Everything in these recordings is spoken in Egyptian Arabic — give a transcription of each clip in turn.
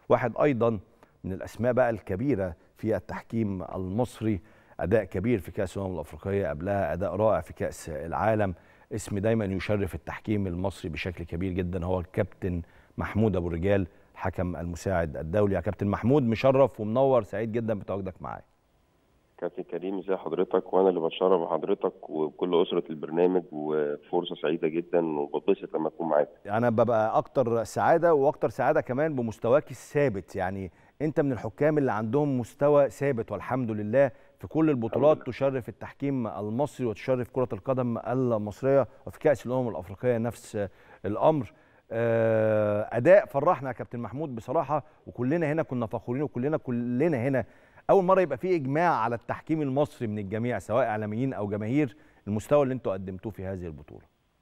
واحد ايضا من الاسماء بقى الكبيره في التحكيم المصري اداء كبير في كاس الامم الافريقيه قبلها اداء رائع في كاس العالم اسم دايما يشرف التحكيم المصري بشكل كبير جدا هو الكابتن محمود ابو الرجال الحكم المساعد الدولي يا كابتن محمود مشرف ومنور سعيد جدا بتواجدك معايا كابتن كريم ازي حضرتك وانا اللي بتشرف بحضرتك وكل اسره البرنامج وفرصه سعيده جدا وبتبسط لما اكون معاك انا ببقى اكتر سعاده واكتر سعاده كمان بمستواك الثابت يعني انت من الحكام اللي عندهم مستوى ثابت والحمد لله في كل البطولات تشرف التحكيم المصري وتشرف كره القدم المصريه وفي كاس الامم الافريقيه نفس الامر اداء فرحنا يا كابتن محمود بصراحه وكلنا هنا كنا فخورين وكلنا كلنا هنا اول مره يبقى في اجماع على التحكيم المصري من الجميع سواء اعلاميين او جماهير المستوى اللي انتوا قدمتوه في هذه البطوله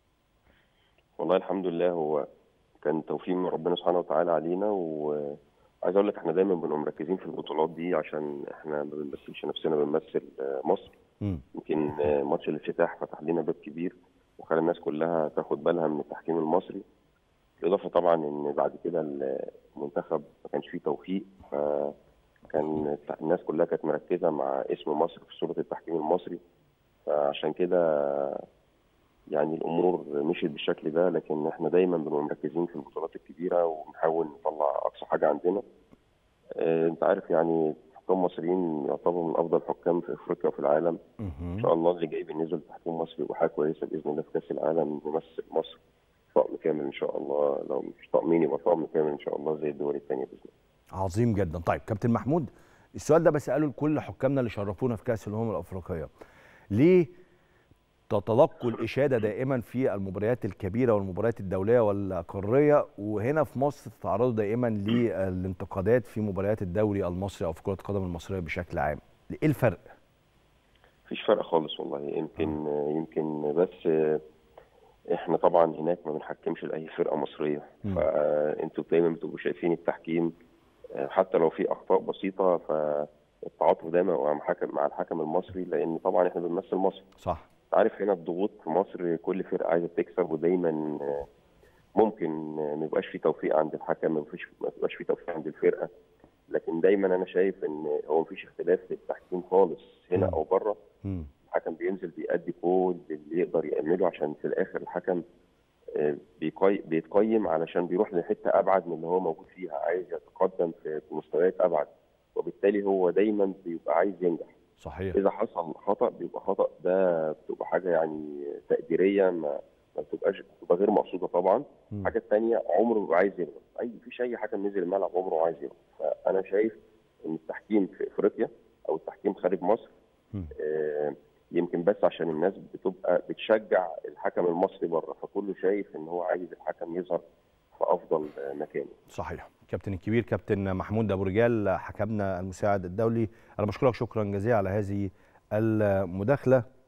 والله الحمد لله هو كان توفيق من ربنا سبحانه وتعالى علينا وعايز اقول لك احنا دايما بنبقى مركزين في البطولات دي عشان احنا ما بنمثلش نفسنا بنمثل مصر يمكن ماتش الافتتاح فتح لنا باب كبير وخلى الناس كلها تاخد بالها من التحكيم المصري بالاضافه طبعا ان بعد كده المنتخب ما كانش فيه توفيق ف كان الناس كلها كانت مركزه مع اسم مصر في صوره التحكيم المصري فعشان كده يعني الامور مشيت بالشكل ده لكن احنا دايما بنبقى مركزين في البطولات الكبيره وبنحاول نطلع اقصى حاجه عندنا اه انت عارف يعني حكام مصريين يعتبروا من افضل حكام في افريقيا وفي العالم ان شاء الله اللي جاي بالنسبه للتحكيم المصري يبقى حاجه كويسه باذن الله في كاس العالم نمثل مصر طقم كامل ان شاء الله لو مش طقمين يبقى طقم كامل ان شاء الله زي الدول الثانيه باذن الله عظيم جدا طيب كابتن محمود السؤال ده بساله لكل حكامنا اللي شرفونا في كاس الامم الافريقيه ليه تتلقوا الاشاده دائما في المباريات الكبيره والمباريات الدوليه والقاريه وهنا في مصر تتعرضوا دائما للانتقادات في مباريات الدوري المصري او في كره القدم المصريه بشكل عام ايه الفرق مفيش فرق خالص والله يمكن يمكن بس احنا طبعا هناك ما بنحكمش لاي فرقه مصريه فانتوا دايما بتبقوا شايفين التحكيم حتى لو في اخطاء بسيطه فالتعاطف دايما مع الحكم مع الحكم المصري لان طبعا احنا بنمثل مصر صح عارف هنا الضغوط في مصر كل فرقه عايزه تكسب ودايما ممكن ما يبقاش في توفيق عند الحكم ما يبقاش في توفيق عند الفرقه لكن دايما انا شايف ان هو مفيش اختلاف في التحكيم خالص هنا او بره الحكم بينزل بيأدي كل اللي يقدر يعمله عشان في الاخر الحكم بيتقيم علشان بيروح لحته ابعد من اللي هو موجود فيها عايز يتقدم في مستويات ابعد وبالتالي هو دايما بيبقى عايز ينجح صحيح اذا حصل خطا بيبقى خطا ده بتبقى حاجه يعني تقديريه ما ما بتبقاش بتبقى غير مقصوده طبعا الحاجه الثانيه عمره بيبقى عايز يغلط اي مفيش اي حكم نزل الملعب عمره عايز يغلط فانا شايف ان التحكيم في افريقيا او التحكيم خارج مصر آه يمكن بس عشان الناس بتبقى بتشجع الحكم المصري بره فكله شايف ان هو عايز الحكم يظهر في افضل مكانه. صحيح. كابتن الكبير كابتن محمود ابو رجال حكمنا المساعد الدولي انا بشكرك شكرا جزيلا على هذه المداخله